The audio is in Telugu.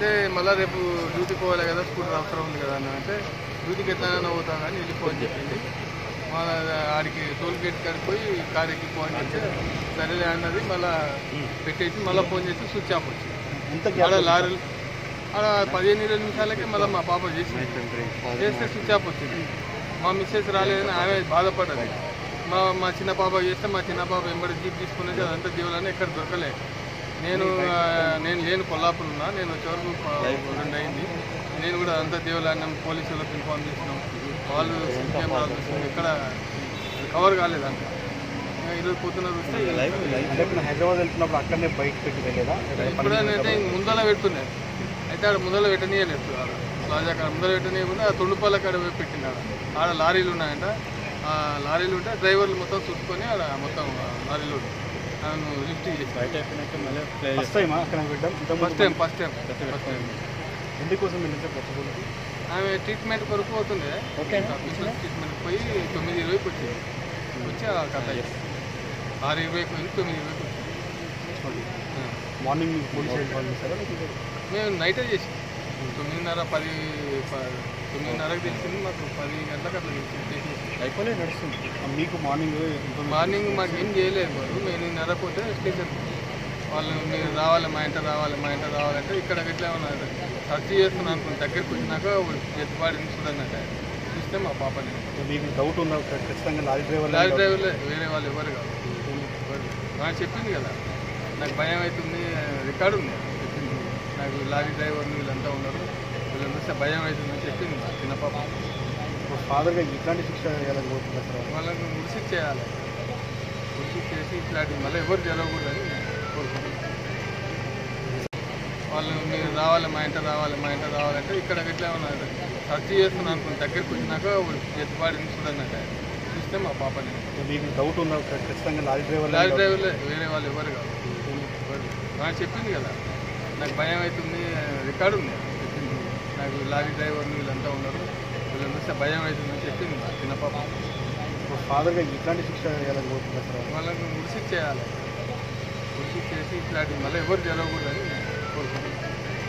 అయితే మళ్ళీ రేపు డ్యూటీకి పోవాలి కదా స్కూటర్ అవసరం ఉంది కదా అని అంటే డ్యూటీకి ఎట్లైనా పోతాం కానీ వెళ్ళిపో అని చెప్పింది మన ఆడికి టోల్ గేట్ కాడికి పోయి కార్ ఎక్కి ఫోన్ చేస్తే సరేలే అన్నది మళ్ళీ పెట్టేసి మళ్ళీ ఫోన్ చేసి స్విచ్ ఆఫ్ వచ్చింది ఎంత ఆడ లారీలు ఆడ పదిహేను ఇరవై నిమిషాలకే మళ్ళీ మా పాప చేసి చేస్తే స్విచ్ ఆఫ్ వచ్చింది మా మిస్సెస్ రాలేదని ఆమె బాధపడ్డది మా మా చిన్న పాప చేస్తే మా చిన్న పాప వెంబడి జీప్ తీసుకునేది అదంతా జీవులని ఎక్కడ దొరకలే నేను ఆ, నేను లేను కొల్లాపురం ఉన్నా నేను వచ్చే వరకు ప- రెండు అయింది నేను కూడా అంతా దేవులాడినాం పోలీసులకు ఇన్ఫార్మ్ చేసినాం వాళ్ళు సీసీ కెమెరాలు చూసి ఎక్కడ కవర్ కాలేదంట ఈరోజు పొద్దున చూస్తే అంటే ఇప్పుడు హైదరాబాద్ వెళ్తున్నప్పుడు అక్కడనే బైక్ పెట్టి వెళ్ళేదా ఇప్పుడైతే ముందల పెడుతున్నాయి అయితే ఆడ ముందల పెట్టనీయలేదు ఆడ ప్లాజా కాడ ముందర పెట్టనీయకుండా ఆ తుండుపల్ల కాడ పోయి పెట్టింది ఆడ ఆడ లారీలు ఉన్నాయంట ఆ లారీలు ఉంటే డ్రైవర్లు మొత్తం చుట్టుకొని ఆడ మొత్తం ఆ లారీలు నన్ను లిఫ్ట్ చేసి ఫస్ట్ టైం అక్కడ పెట్టాం ఇంత first time first time first time ఎందుకోసం వెళ్ళింది సార్ కొత్తగూడెంకి? ఆమె ట్రీట్మెంట్ కొరకు పోతుంది ట్రీట్మెంట్ పోయి తొమ్మిది ఇరవైకి వచ్చింది వచ్చి ఆ కథ అయ్యింది. ఆరు ఇరవైకి పోయింది తొమ్మిది ఇరవైకి వచ్చింది ఆ. మార్నింగ్ మీకు పోలీస్ ఇన్ఫార్మ్ చేశారా లేకపోతే మేము నైటే చేసి తొమ్మిదిన్నర పది ప- తొమ్మిదిన్నరకు తెలిసింది మాకు పది గంటలకు అట్లా తెలిసింది చేసేసి అయిపోలే నడుస్తుంది మీకు మార్నింగ్ మార్నింగ్ మాకు ఏం చేయలేదు వారు మేము నిన్నర పోతే స్టేషన్ వాళ్ళు మీరు రావాలి మా ఇంట రావాలి మా ఇంట రావాలంటే ఇక్కడ ఇట్లా ఉన్నారు సర్చ్ చేస్తున్నాను అనుకుని దగ్గరికి వచ్చినాక డెత్ బాడీని చూడండి అంటే చూస్తే మా పాపని మీకు డౌట్ ఉందా ఖచ్చితంగా లారీ డ్రైవర్ లారీ డ్రైవర్లే వేరే వాళ్ళు ఎవరు కాదు ఎవరు. నాకు చెప్పింది కదా నాకు భయం అవుతుంది రికార్డు ఉంది చెప్పింది నాకు లారీ డ్రైవర్లు వీళ్ళంతా ఉన్నారు వీళ్ళని చూస్తే భయం అవుతుందని చెప్పింది మా చిన్న పాప ఫాదర్గా ఇట్లాంటి శిక్ష వేయాలని కోరుతున్నారు సార్ వాళ్ళని ముడిసి చేయాలి ముడిసి చేసి ఇట్లాంటివి మళ్ళీ ఎవరు జరగకూడదని కోరుకుంటున్నాను వాళ్ళు మీరు రావాలి మా ఇంట రావాలి మా ఇంట రావాలంటే ఇక్కడ ఇట్లా ఉన్నారు సర్చ్ చేస్తున్నాను అనుకుని దగ్గరికి వచ్చినాక డెత్ బాడీని చూడండి అంటే చూస్తే మా పాపని మీకు డౌట్ ఉందా ఖచ్చితంగా లారీ డ్రైవర్ లారీ డ్రైవర్లే వేరే వాళ్ళు ఎవరు కాదు ఎవరు. నాకు చెప్పింది కదా నాకు భయం అవుతుంది రికార్డు ఉంది చెప్పింది నాకు లారీ డ్రైవర్లు వీళ్ళంతా ఉన్నారు వీళ్ళని చూస్తే భయం అవుతుందని చెప్పింది మా చిన్న పాప ఫాదర్గా ఇట్లాంటి శిక్ష వేయాలని కోరుతున్నారు సార్ వాళ్ళని ముడిసి చేయాలి ముడిసి చేసి ఇట్లాంటివి మళ్ళీ ఎవరు జరగకూడదని కోరుకుంటున్నాను